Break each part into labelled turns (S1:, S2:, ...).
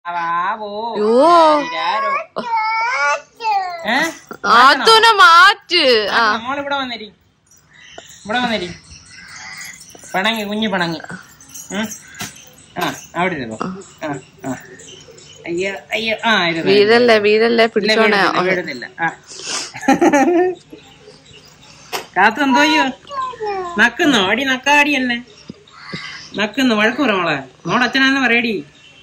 S1: ബാബോ
S2: യോ
S1: ഇതാരോ? ഏ
S2: ആത്തൂനെ മാറ്റ് ആ
S1: നമ്മളിവിടെ വന്നിരി ഇവിടെ വന്നിരി പിണങ്ങി കുഞ്ഞു പിണങ്ങി ഉം. ആ അവിടെ ഇരുന്നോ ആ ആ അയ്യോ അയ്യോ ആ ഇരുന്നു
S2: വീരല്ലേ വീരല്ലേ
S1: ഇല്ല,
S2: പിടിച്ചോണേ
S1: വീഴുന്നില്ല, വീഴുന്നില്ല. ആ. കാത്തു എന്തോ ചെയ്യോ നക്കുന്നോ അടി നക്കാടി എന്നെ നക്കുന്നു വഴക്ക് പറ മോളെ മോളെ അച്ഛനാന്ന് പറയടി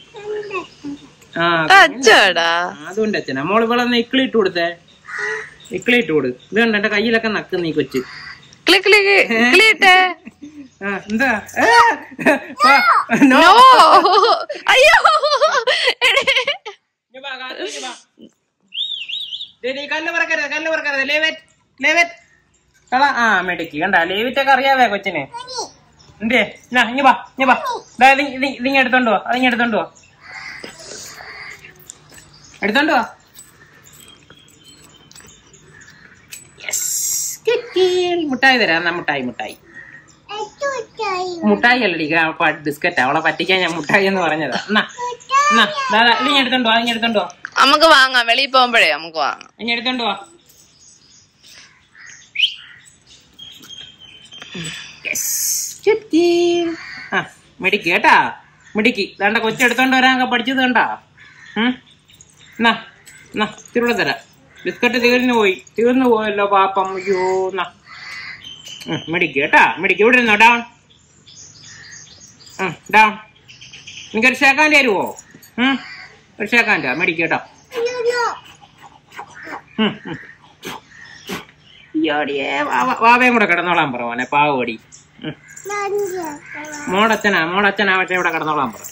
S1: ആ
S2: അച്ചടാ
S1: അതുകൊണ്ട് അച്ഛനാ മോള് ഇവിടെ ഒന്ന് ഇക്കിളി ഇട്ട് കൊടുത്തേ ഇക്കിളി ഇട്ട് കൊടു ഇത് കണ്ട എന്റെ കയ്യിലൊക്കെ നക്കുന്നു ഈ കൊച്ച്
S2: ക്ലിക്ക് ക്ലിക്ക് ക്ലിട്ടേ
S1: ആ എന്താ ഏ, വാ, no.
S2: നോ അയ്യോ എടേ.
S1: ഇങ്ങ് വാ, കാത്തു, ഇങ്ങ് വാ. ദേ, ദേ, കല്ല് പറക്കരുത് കല്ല് പറക്കരുത് ലേവറ്റ് ലേവറ്റ് കള ആ മെഡിക്ക് കണ്ട ലേവിറ്റ് ഒക്കെ അറിയാവേ കൊച്ചിന് എന്തേ ഞാ ഇങ്ങ വാ ഇങ്ങ വാ ദാ, ഇത് ഇത് ഇതിങ്ങ എടുത്തോണ്ട് വാ അതിങ്ങ എടുത്തോണ്ട് വാ എടുത്തോണ്ട് വാ Yes. കിക്കിൽ. മുട്ടായി തരാം എന്നാ മുട്ടായി മുട്ടായി മുട്ടായി അല്ലടി ബിസ്ക്കറ്റ് അവളെ പറ്റിക്കാൻ ഞാൻ മുട്ടായി എന്ന് പറഞ്ഞതാ എന്നാ എന്നാ ദാദാ ഇതിങ്ങ എടുത്തോണ്ട് വാ അതിങ്ങ എടുത്തോണ്ട് വാ
S2: നമുക്ക് വാങ്ങാം വെളിയിൽ പോകുമ്പോഴേ നമുക്ക് വാങ്ങാം
S1: ഇനി എടുത്തോണ്ട് വാ Yes. ചുറ്റി. ആ മിടിക്ക് കേട്ടാ മിടിക്ക് ദാണ്ട കൊച്ചെടുത്തോണ്ട് വരാനൊക്കെ പഠിച്ചത് കണ്ടാ ഉം? എന്നാ എന്നാ തിരുവിടെ തരാം ബിസ്ക്കറ്റ് തീർന്നു പോയി തീർന്നു പോയല്ലോ പാപ്പം അയ്യോ എന്നാ ഉം, മിടിക്ക് കേട്ടാ മിടിക്ക് ഇവിടെ ഇരുന്നോ ഡൗൺ ഉം, ഡൗൺ നിനക്കൊരു ഷേക്കാൻ തരുവോ ഉം? ഒരു ഷേക്കാൻ തരാം മിടിക്ക് കേട്ടോ ഉം, ഉം. ഇയ്യോടിയേ, വാവ- വാവയും കൂടെ കിടന്നോളാൻ പറ മോനെ പാവോടി ഉം. മോടച്ഛനാ മോടച്ഛനാ പക്ഷെ ഇവിടെ കിടന്നോളാൻ പറ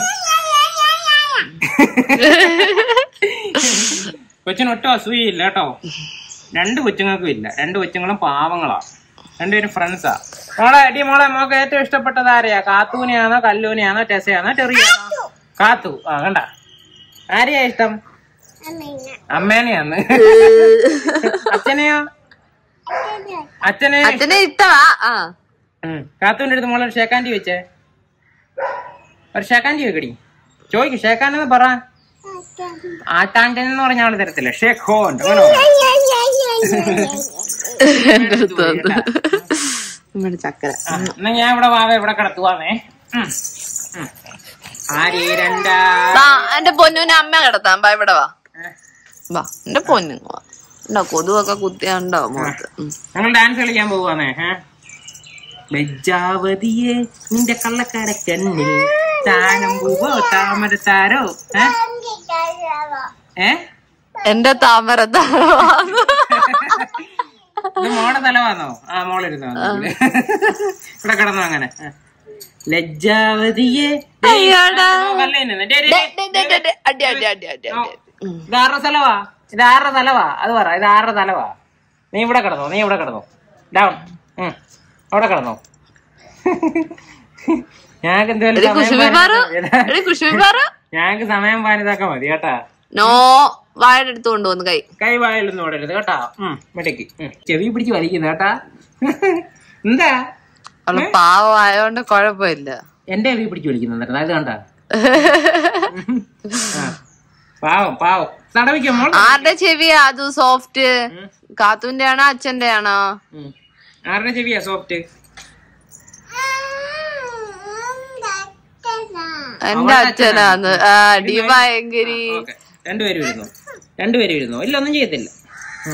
S1: കൊച്ചിന് ഒറ്റ അസൂയില്ല കേട്ടോ രണ്ട് കൊച്ചുങ്ങൾക്കും ഇല്ല രണ്ട് കൊച്ചുങ്ങളും പാവങ്ങളാ രണ്ടുപേരും ഫ്രണ്ട്സാ മോളെ എടി മോളെ മോക്ക് ഏറ്റവും ഇഷ്ടപ്പെട്ടത് ആരെയാ കാത്തൂനെയാണോ കല്ലൂനെയാണോ ടെസയാണോ ചെറിയാണോ കാത്തു ആ കണ്ട ആരെയാ ഇഷ്ടം അമ്മേനെയാന്ന് അച്ഛനെയോ അച്ഛനെ
S2: അച്ഛനെ ഇഷ്ടമാ ആ
S1: ഉം. കാത്തൂന്റെ അടുത്ത് മോളെ ഒരു ഷേക്കാൻറ്റി വെച്ചേ ഒരു ഷേക്കാൻറ്റി വെക്കടി ചോദിക്ക് ഷേക്കാനെന്ന് പറ ആട്ടാൻ്റെ എന്ന് പറഞ്ഞ ആള് തരത്തില്ല ഷേഖ് ഹോൻ അങ്ങനെ പറ.
S2: എന്റെ അടുത്ത് വന്ന് നമ്മുടെ ചക്കര
S1: ആ, എന്നാ ഞാൻ ഇവിടെ വാവ ഇവിടെ കിടത്തുവാന്നേ ഉം. ഉം. ആര് രണ്ടാ
S2: വാ എന്റെ പൊന്നുവിനെ അമ്മ കിടത്താം വാ ഇവിടെ വാ
S1: ഏ,
S2: വാ എന്റെ പൊന്നു വാ ഉണ്ടോ കൊതുവൊക്കെ കുത്തിയാണ്ടോ മുഖത്ത് ഉം.
S1: ഞങ്ങൾ ഡാൻസ് കളിക്കാൻ പോവാന്നേ ഏ ലജ്ജാവതിയെ നിന്റെ കള്ളക്കാര കണ്ണിൽ താനം പൂവോ താമരത്താരോ ഏ ഏ
S2: എന്റെ താമര താഴവാന്ന്.
S1: ഇത് മോടെ തലവാന്നോ ആ മോളിരുന്നോ ഇവിടെ കിടന്നു അങ്ങനെ ആ. ലജ്ജാവതിയെ ദേ,
S2: അയ്യോടാ.
S1: കല്ലേ നിന്ന്. ദേ, ദേ,
S2: ഡേ,
S1: ദേ,
S2: ഡേ, ഡേ, ഡേ, ഡേ, അടി അടി അടി അടി
S1: ഓ,
S2: അടി ഉം.
S1: ഇത് ആരുടെ തലവാ ഇത് ആരുടെ തലവാ അത് പറ ഇത് ആരുടെ തലവാ നീ ഇവിടെ കിടന്നോ നീ ഇവിടെ കിടന്നോ ഡൗൺ ഉം. അവിടെ കിടന്നോ ഞങ്ങൾക്ക്
S2: എടി
S1: എന്തെങ്കിലും
S2: കുശുമി പാറു എടി കുശുമി പാറു
S1: ഞങ്ങൾക്ക് സമയം പാനിതാക്കാൻ മതി കേട്ടാ
S2: നോ വായുടെ അടുത്ത് കൊണ്ടുവന്ന് കൈ
S1: കൈ വായിലൊന്നും ഓടരുത് കേട്ടാ ഉം മിടക്കി ഉം. ചെവി പിടിച്ച് വലിക്കുന്നു കേട്ടാ എന്താ
S2: അവള് പാവമായോണ്ട് കൊഴപ്പില്ല
S1: എന്റെ ചെവി പിടിച്ച് വലിക്കുന്നു അത് കണ്ടാ ആ. പാവം പാവം തടവിക്കോ മോൾ
S2: ആരുടെ ചെവിയാ അത് സോഫ്റ്റ് കാത്തുന്റെ ആണോ അച്ഛന്റെ ആണോ
S1: ഉം. ആരുടെ ചെവിയാ സോഫ്റ്റ്
S2: എന്റെ അച്ഛനാന്ന് ആ അടി ഭയങ്കരി
S1: ഓക്കെ രണ്ടുപേരും ഇരുന്നു രണ്ടുപേരും ഇരുന്നു ഇല്ല ഒന്നും ചെയ്യത്തില്ല ഉം.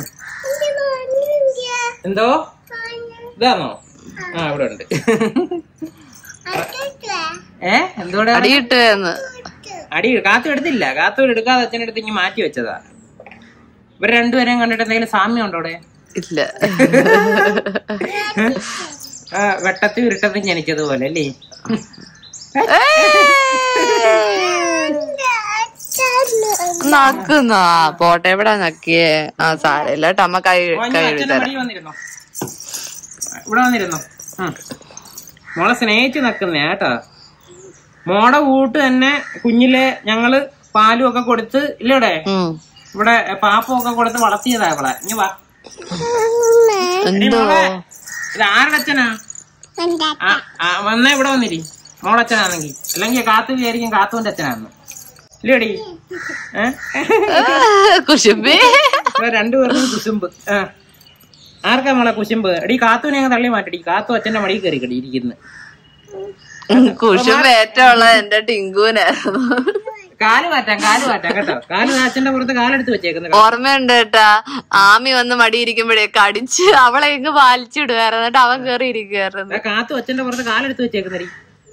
S1: എന്തോ ഇതാണോ ആ ഇവിടെ ഉണ്ട് ഏ എന്തോടെ
S2: അടി കിട്ടുകയെന്ന്
S1: അടി കാത്തു എടുത്തില്ല കാത്തു എടുക്കാതെ അച്ഛനെടുത്ത് ഇങ്ങനെ മാറ്റി വെച്ചതാ ഇവർ രണ്ടുപേരെയും കണ്ടിട്ട് എന്തെങ്കിലും സാമ്യം ഉണ്ടോ അവിടെ
S2: ഇല്ല
S1: ആ വെട്ടത്തി ഉരുട്ടത്തി ജനിച്ചതുപോലെ അല്ലേ
S2: നക്കുന്ന പോട്ടെ എവിടാ നക്കിയേ ആ സാരമില്ല കേട്ടോ അമ്മ കൈ
S1: ഓ, ഇനി
S2: കൈ
S1: അച്ഛന്റെ
S2: തരാം
S1: മടിയിൽ വന്നിരുന്നോ ഇവിടെ വന്നിരുന്നോ ഉം. മോളെ സ്നേഹിച്ച് നിക്കുന്നേ കേട്ടാ മോടെ കൂട്ട് തന്നെ കുഞ്ഞിലെ ഞങ്ങള് പാലും ഒക്കെ കൊടുത്ത് ഇല്ലടെ
S2: ഉം.
S1: ഇവിടെ പാപ്പം ഒക്കെ കൊടുത്ത് വളർത്തിയതാ ഇവിടെ ഇനി വാ എടി
S2: എന്തോ
S1: മോളെ ഇത് ആരുടെ അച്ഛനാ ആ, ആ, വന്നേ ഇവിടെ വന്നിരി മോളച്ഛനാണെങ്കി അല്ലെങ്കിൽ കാത്തു വിചാരിക്കും കാത്തുവിന്റെ അച്ഛനാന്ന് ഇല്ലടി ഏ?
S2: കുശുമ്പേ
S1: ഇവിടെ രണ്ടുപേർക്കും കുശുമ്പ് ആ ആർക്കാ നമ്മളെ കുശുമ്പ് എടി കാത്തുവിനെ അങ്ങ് തള്ളി മാറ്റടി കാത്തു അച്ഛന്റെ മടിയിൽ കയറി കടി ഇരിക്കുന്നു
S2: കുശുമ്പ് ഏറ്റവും ഉള്ളത് എന്റെ ടിങ്കുവിനായിരുന്നു
S1: കാല് മാറ്റാം കാല് മാറ്റാം കേട്ടോ കാല് അച്ഛന്റെ പുറത്ത് കാലെടുത്ത് വെച്ചേക്കുന്നത്
S2: ഓർമ്മയുണ്ട് കേട്ടാ ആമി വന്ന് മടിയിരിക്കുമ്പോഴേ കടിച്ച് അവളെ എങ്ങ് പാലിച്ചിടുവായിരുന്നു എന്നിട്ട് അവൻ കേറി ഇരിക്കുവായിരുന്നു
S1: കാത്തു അച്ഛന്റെ പുറത്ത് കാലെടുത്ത് വെച്ചേക്കുന്നടി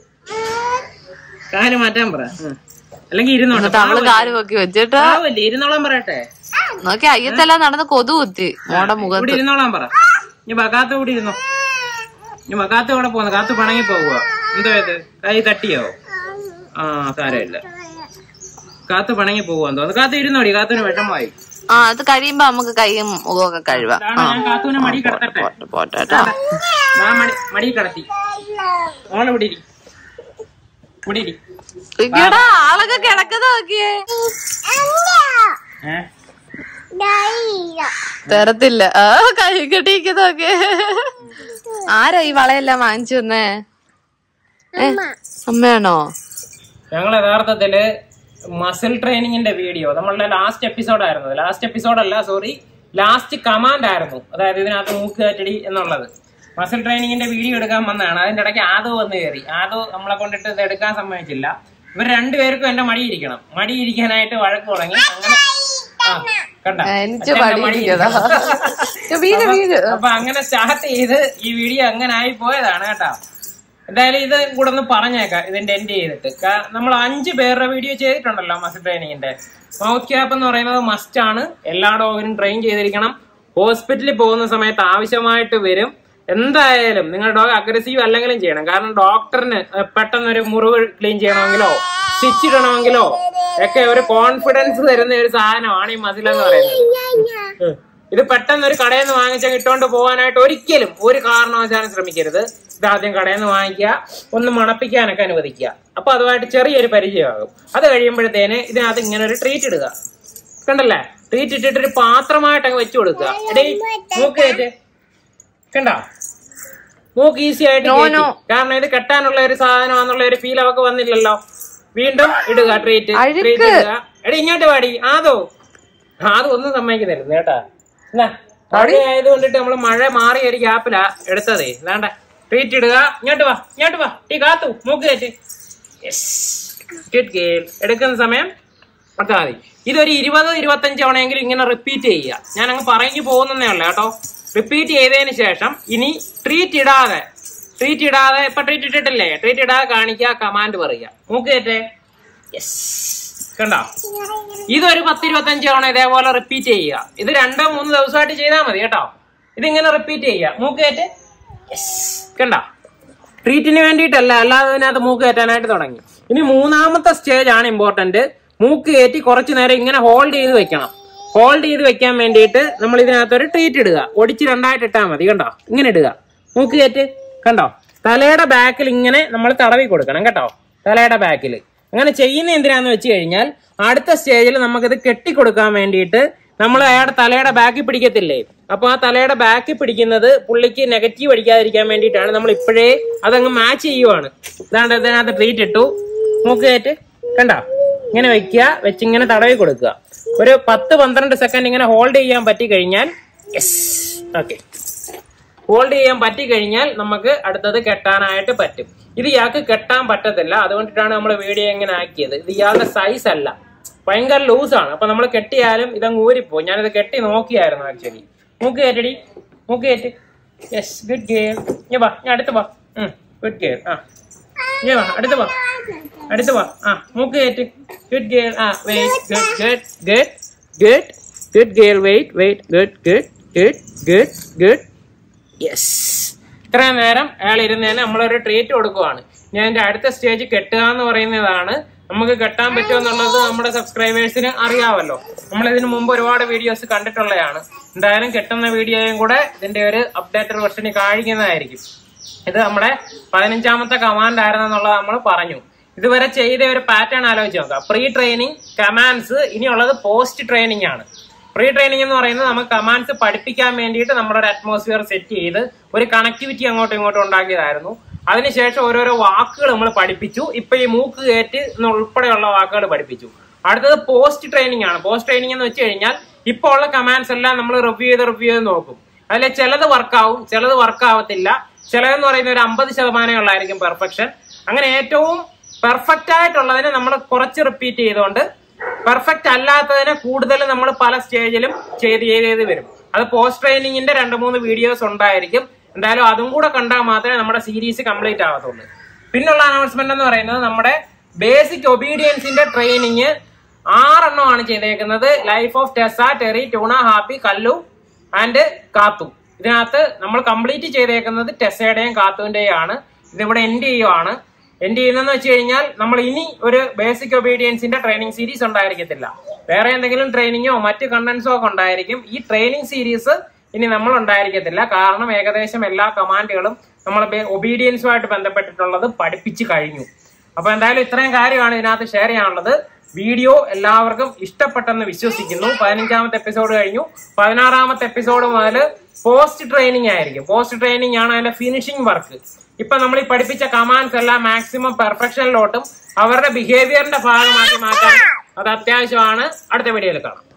S1: കാല് മാറ്റാൻ പറ ഉം. അല്ലെങ്കിൽ ഇരുന്നോട്ടെ
S2: എന്നിട്ട് അവള് കാല് പൊക്കി വെച്ചിട്ട്
S1: പാവല്ലേ ഇരുന്നോളാൻ പറയട്ടെ
S2: നോക്കി അയ്യത്തെല്ലാം നടന്ന് കൊതു കുത്തി മോടെ മുഖത്ത്
S1: ഇവിടെ ഇരുന്നോളാൻ പറ ഇനി കാത്തു ഇവിടെ ഇരുന്നോ ഇനി കാത്തു ഇവിടെ പോന്നു കാത്തു പണങ്ങി പോകുക എന്തോ ഇത് കൈ തട്ടിയോ ആ സാരമില്ല കാത്തു പണങ്ങി പോകുവാന്ന് തോന്നുന്നു കാത്തു ഇരുന്നോടി കാത്തുവിന് വിഷമമായി
S2: ആ അത് കഴിയുമ്പോ നമുക്ക് കൈയും മുഖമൊക്കെ കഴുകാം
S1: അതാണ് ഞാൻ കാത്തുവിനെ മടി കിടത്തട്ടെ
S2: പോട്ടെ പോട്ടെ കേട്ടോ
S1: ഞാൻ മടി മടി കിടത്തി മോളെ ഇവിടെ ഇരി ഇവിടെ ഇരി
S2: ഇയ്യടാ, ആളൊക്കെ കിടക്കുന്ന നോക്കിയേ
S1: ഏ
S2: തരത്തില്ല ആ കൈ കെട്ടിയിരിക്കുന്ന നോക്കിയേ ആരാ ഈ വളയെല്ലാം വാങ്ങിച്ചു തന്നേ ഏ, അമ്മയാണോ
S1: ഞങ്ങൾ യഥാർത്ഥത്തില് മസിൽ ട്രെയിനിങ്ങിന്റെ വീഡിയോ നമ്മളുടെ ലാസ്റ്റ് എപ്പിസോഡ് ആയിരുന്നു ലാസ്റ്റ് എപ്പിസോഡ് അല്ല സോറി ലാസ്റ്റ് കമാൻഡ് ആയിരുന്നു അതായത് ഇതിനകത്ത് മൂക്ക് കയറ്റടി എന്നുള്ളത് മസിൽ ട്രെയിനിങ്ങിന്റെ വീഡിയോ എടുക്കാൻ വന്നതാണ് അതിന്റെ ഇടയ്ക്ക് ആദോ വന്ന് കയറി ആദോ നമ്മളെ കൊണ്ടിട്ട് ഇത് എടുക്കാൻ സമ്മതിച്ചില്ല ഇവർ രണ്ടുപേർക്കും എന്റെ മടി ഇരിക്കണം മടി ഇരിക്കാനായിട്ട് വഴക്ക് തുടങ്ങി അങ്ങനെ ആ കണ്ട
S2: എനിക്ക് മടി ഇരിക്കതാ വീട് വീട്
S1: അപ്പൊ അങ്ങനെ സ്റ്റാർട്ട് ചെയ്ത് ഈ വീഡിയോ അങ്ങനെ ആയി പോയതാണ് കേട്ടോ എന്തായാലും ഇത് കൂടെ ഒന്ന് പറഞ്ഞേക്കാം ഇതിന്റെ എൻഡ് ചെയ്തിട്ട് കാ- നമ്മൾ അഞ്ച് പേരുടെ വീഡിയോ ചെയ്തിട്ടുണ്ടല്ലോ മസിൽ ട്രെയിനിങ്ങിന്റെ മൗത്ത് ക്യാപ്പ് എന്ന് പറയുന്നത് മസ്റ്റ് ആണ് എല്ലാ ഡോഗിനും ട്രെയിൻ ചെയ്തിരിക്കണം ഹോസ്പിറ്റലിൽ പോകുന്ന സമയത്ത് ആവശ്യമായിട്ട് വരും എന്തായാലും നിങ്ങളുടെ ഡോഗ് അഗ്രസീവ് അല്ലെങ്കിലും ചെയ്യണം കാരണം ഡോക്ടറിന് പെട്ടെന്ന് ഒരു മുറിവ് ക്ലീൻ ചെയ്യണമെങ്കിലോ സ്റ്റിച്ച് ഇടണമെങ്കിലോ ഒക്കെ ഒരു കോൺഫിഡൻസ് തരുന്ന ഒരു സാധനമാണ് ഈ മസിൽ എന്ന് പറയുന്നത് ഉം. ഇത് പെട്ടെന്ന് ഒരു കടയിൽ നിന്ന് വാങ്ങിച്ച ഇട്ടോണ്ട് പോകാനായിട്ട് ഒരിക്കലും ഒരു കാരണവശാലും ശ്രമിക്കരുത് ഇത് ആദ്യം കടയിൽ നിന്ന് വാങ്ങിക്കുക ഒന്ന് മണപ്പിക്കാനൊക്കെ അനുവദിക്കുക അപ്പൊ അതുമായിട്ട് ചെറിയൊരു പരിചയമാകും അത് കഴിയുമ്പോഴത്തേന് ഇതിനകത്ത് ഇങ്ങനെ ഒരു ട്രീറ്റ് ഇടുക കണ്ടല്ലേ ട്രീറ്റ് ഇട്ടിട്ട് ഒരു പാത്രമായിട്ട് അങ്ങ് വെച്ചു കൊടുക്കുക എടേ മൂക്ക് കയറ്റ് കണ്ട മൂക്ക് ഈസി ആയിട്ട് കയറ്റി. കാരണം ഇത് കെട്ടാനുള്ള ഒരു സാധനമാണെന്നുള്ള ഒരു ഫീൽ അവക്ക് വന്നില്ലല്ലോ വീണ്ടും ഇടുക ട്രീറ്റ് ട്രീറ്റ് ഇടുക എടി ഇങ്ങോട്ട് പാടി ആദോ ആദോ ഒന്നും സമ്മതിക്കുന്നില്ല കേട്ടാ എന്നാ മഴ ആയതുകൊണ്ടിട്ട് നമ്മള് മഴ മാറിയ ഒരു ഗ്യാപ്പിലാ എടുത്തതേ ഇതാണ്ട ട്രീറ്റ് ഇടുക ഇങ്ങോട്ട് വാ ഇങ്ങോട്ട് വാ ടീ കാത്തു മൂക്ക് കയറ്റ് ഗുഡ് ഗെയിം എടുക്കുന്ന സമയം ഒക്കെ മതി ഇതൊരു ഇരുപത് ഇരുപത്തഞ്ച് തവണയെങ്കിലും ഇങ്ങനെ റിപ്പീറ്റ് ചെയ്യുക ഞാൻ അങ്ങ് പറഞ്ഞു പോകുന്നേ ഉള്ളു കേട്ടോ റിപ്പീറ്റ് ചെയ്തതിന് ശേഷം ഇനി ട്രീറ്റ് ഇടാതെ ട്രീറ്റ് ഇടാതെ ഇപ്പൊ ട്രീറ്റ് ഇട്ടിട്ടില്ലേ ട്രീറ്റ് ഇടാതെ കാണിക്കുക കമാൻഡ് പറയുക മൂക്ക് കയറ്റേ യെസ് കണ്ടോ ഇതൊരു പത്ത് ഇരുപത്തഞ്ച് തവണ ഇതേപോലെ റിപ്പീറ്റ് ചെയ്യുക ഇത് രണ്ടോ മൂന്ന് ദിവസമായിട്ട് ചെയ്താൽ മതി കേട്ടോ ഇതിങ്ങനെ റിപ്പീറ്റ് ചെയ്യുക മൂക്ക് കയറ്റ് യെസ് കണ്ടോ ട്രീറ്റിന് വേണ്ടിയിട്ടല്ല അല്ലാതെ ഇതിനകത്ത് മൂക്ക് കയറ്റാനായിട്ട് തുടങ്ങി ഇനി മൂന്നാമത്തെ സ്റ്റേജ് ആണ് ഇമ്പോർട്ടന്റ് മൂക്ക് കയറ്റി കുറച്ചു നേരം ഇങ്ങനെ ഹോൾഡ് ചെയ്ത് വെക്കണം ഹോൾഡ് ചെയ്ത് വെക്കാൻ വേണ്ടിയിട്ട് നമ്മൾ ഇതിനകത്ത് ഒരു ട്രീറ്റ് ഇടുക ഒടിച്ച് രണ്ടായിട്ട് ഇട്ടാൽ മതി കണ്ടോ ഇങ്ങനെ ഇടുക മൂക്ക് കയറ്റ് കണ്ടോ തലയുടെ ബാക്കിൽ ഇങ്ങനെ നമ്മൾ തടവി കൊടുക്കണം കേട്ടോ തലയുടെ ബാക്കിൽ അങ്ങനെ ചെയ്യുന്ന എന്തിനാന്ന് വെച്ച് കഴിഞ്ഞാൽ അടുത്ത സ്റ്റേജിൽ നമുക്കിത് കെട്ടിക്കൊടുക്കാൻ വേണ്ടിയിട്ട് നമ്മൾ അയാളുടെ തലയുടെ ബാക്കിൽ പിടിക്കത്തില്ലേ അപ്പൊ ആ തലയുടെ ബാക്കിൽ പിടിക്കുന്നത് പുള്ളിക്ക് നെഗറ്റീവ് അടിക്കാതിരിക്കാൻ വേണ്ടിയിട്ടാണ് നമ്മൾ ഇപ്പോഴേ അതങ്ങ് മാച്ച് ചെയ്യുവാണ് ഇതാണ്ട് ഇതിനകത്ത് ട്രീറ്റ് ഇട്ടു മൂക്ക് കയറ്റ് കണ്ടോ ഇങ്ങനെ വെക്കുക വെച്ചിങ്ങനെ തടവി കൊടുക്കുക ഒരു പത്ത് പന്ത്രണ്ട് സെക്കൻഡ് ഇങ്ങനെ ഹോൾഡ് ചെയ്യാൻ പറ്റി കഴിഞ്ഞാൽ യെസ് ഓക്കെ ഹോൾഡ് ചെയ്യാൻ പറ്റി കഴിഞ്ഞാൽ നമുക്ക് അടുത്തത് കെട്ടാനായിട്ട് പറ്റും ഇത് ഇയാൾക്ക് കെട്ടാൻ പറ്റത്തില്ല അതുകൊണ്ടിട്ടാണ് നമ്മൾ വീഡിയോ ഇങ്ങനെ ആക്കിയത് ഇത് ഇയാളുടെ സൈസ് അല്ല ഭയങ്കര ലൂസാണ് അപ്പൊ നമ്മൾ കെട്ടിയാലും ഇതങ്ങ് ഊരിപ്പോയി ഞാനിത് കെട്ടി നോക്കിയായിരുന്നു ആക്ച്വലി മൂക്ക് കയറ്റടി മൂക്ക് കയറ്റ് യെസ് ഗുഡ് ഗെയിം ഞാൻ വാ ഞാൻ അടുത്ത് വാ ഗുഡ് ഗെയിം ആ ഞാൻ വാ അടുത്ത് വാ അടുത്ത് വാ ആ മൂക്ക് കയറ്റ് ഗുഡ് ഗെയിം ആ wait good good good good good game wait wait good good good good good yes ഇത്രയും നേരം അയാൾ ഇരുന്നതിന് നമ്മളൊരു ട്രീറ്റ് കൊടുക്കുവാണ് ഞാൻ എൻ്റെ അടുത്ത സ്റ്റേജ് കെട്ടുക എന്ന് പറയുന്നതാണ് നമുക്ക് കെട്ടാൻ പറ്റുമോ എന്നുള്ളത് നമ്മുടെ സബ്സ്ക്രൈബേഴ്സിന് അറിയാമല്ലോ നമ്മൾ ഇതിനു മുമ്പ് ഒരുപാട് വീഡിയോസ് കണ്ടിട്ടുള്ളതാണ് എന്തായാലും കെട്ടുന്ന വീഡിയോയും കൂടെ ഇതിന്റെ ഒരു അപ്ഡേറ്റഡ് വെർഷനിൽ കാണിക്കുന്നതായിരിക്കും ഇത് നമ്മുടെ പതിനഞ്ചാമത്തെ കമാൻഡ് ആയിരുന്നെന്നുള്ളത് നമ്മൾ പറഞ്ഞു ഇതുവരെ ചെയ്ത ഒരു പാറ്റേൺ ആലോചിച്ച് നോക്കാം പ്രീ ട്രെയിനിങ് കമാൻഡ്സ് ഇനിയുള്ളത് പോസ്റ്റ് ട്രെയിനിങ് ആണ് പ്രീ ട്രെയിനിങ് എന്ന് പറയുന്നത് നമുക്ക് കമാൻഡ്സ് പഠിപ്പിക്കാൻ വേണ്ടിയിട്ട് നമ്മുടെ ഒരു അറ്റ്മോസ്ഫിയർ സെറ്റ് ചെയ്ത് ഒരു കണക്ടിവിറ്റി അങ്ങോട്ടും ഇങ്ങോട്ടും ഉണ്ടാക്കിയതായിരുന്നു അതിനുശേഷം ഓരോരോ വാക്കുകൾ നമ്മൾ പഠിപ്പിച്ചു ഇപ്പൊ ഈ മൂക്ക് കയറ്റ് ഉൾപ്പെടെയുള്ള വാക്കുകൾ പഠിപ്പിച്ചു അടുത്തത് പോസ്റ്റ് ട്രെയിനിങ് ആണ് പോസ്റ്റ് ട്രെയിനിങ് എന്ന് വെച്ച് കഴിഞ്ഞാൽ ഇപ്പോൾ ഉള്ള കമാൻഡ്സ് എല്ലാം നമ്മൾ റിവ്യൂ ചെയ്ത് റിവ്യൂ ചെയ്ത് നോക്കും അതിൽ ചിലത് വർക്കാവും ചിലത് വർക്ക് ആവത്തില്ല ചിലതെന്ന് പറയുന്ന ഒരു അമ്പത് ശതമാനമേ ഉള്ളായിരിക്കും പെർഫെക്ഷൻ അങ്ങനെ ഏറ്റവും പെർഫെക്റ്റ് ആയിട്ടുള്ളതിനെ നമ്മൾ കുറച്ച് റിപ്പീറ്റ് ചെയ്തുകൊണ്ട് പെർഫെക്റ്റ് അല്ലാത്തതിനെ കൂടുതൽ നമ്മൾ പല സ്റ്റേജിലും ചെയ്ത് ചെയ്ത് ചെയ്ത് വരും അത് പോസ്റ്റ് ട്രെയിനിങ്ങിന്റെ രണ്ട് മൂന്ന് വീഡിയോസ് ഉണ്ടായിരിക്കും എന്തായാലും അതും കൂടെ കണ്ടാൽ മാത്രമേ നമ്മുടെ സീരീസ് കംപ്ലീറ്റ് ആവത്തുള്ളൂ പിന്നുള്ള അനൗൺസ്മെന്റ് എന്ന് പറയുന്നത് നമ്മുടെ ബേസിക് ഒബീഡിയൻസിന്റെ ട്രെയിനിങ് ആറെണ്ണമാണ് ചെയ്തേക്കുന്നത് life of Tessa Terry Tuna Happy Kallu and Kathu ഇതിനകത്ത് നമ്മൾ കംപ്ലീറ്റ് ചെയ്തേക്കുന്നത് ടെസയുടെയും കാത്തുവിന്റെയും ആണ് ഇതിവിടെ എൻഡ് ചെയ്യുവാണ് എൻഡ് ചെയ്യുന്നതെന്ന് വെച്ച് കഴിഞ്ഞാൽ നമ്മൾ ഇനി ഒരു ബേസിക് ഒബീഡിയൻസിന്റെ ട്രെയിനിങ് സീരീസ് ഉണ്ടായിരിക്കത്തില്ല വേറെ എന്തെങ്കിലും ട്രെയിനിങ്ങോ മറ്റ് കണ്ടന്റ്സോ ഒക്കെ ഉണ്ടായിരിക്കും ഈ ട്രെയിനിങ് സീരീസ് ഇനി നമ്മൾ ഉണ്ടായിരിക്കത്തില്ല കാരണം ഏകദേശം എല്ലാ കമാൻഡുകളും നമ്മൾ ഒബീഡിയൻസുമായിട്ട് ബന്ധപ്പെട്ടിട്ടുള്ളത് പഠിപ്പിച്ചു കഴിഞ്ഞു അപ്പൊ എന്തായാലും ഇത്രയും കാര്യമാണ് ഇതിനകത്ത് ഷെയർ ചെയ്യാനുള്ളത് വീഡിയോ എല്ലാവർക്കും ഇഷ്ടപ്പെട്ടെന്ന് വിശ്വസിക്കുന്നു പതിനഞ്ചാമത്തെ എപ്പിസോഡ് കഴിഞ്ഞു പതിനാറാമത്തെ എപ്പിസോഡ് മുതൽ പോസ്റ്റ് ട്രെയിനിങ് ആയിരിക്കും പോസ്റ്റ് ട്രെയിനിങ് ആണ് അതിന്റെ ഫിനിഷിംഗ് വർക്ക് ഇപ്പൊ നമ്മൾ ഈ പഠിപ്പിച്ച കമാൻഡ്സ് എല്ലാം മാക്സിമം പെർഫെക്ഷനിലോട്ടും അവരുടെ ബിഹേവിയറിന്റെ ഭാഗമാക്കി മാറ്റാൻ അത് അത്യാവശ്യമാണ് അടുത്ത വീഡിയോയിൽ കാണാം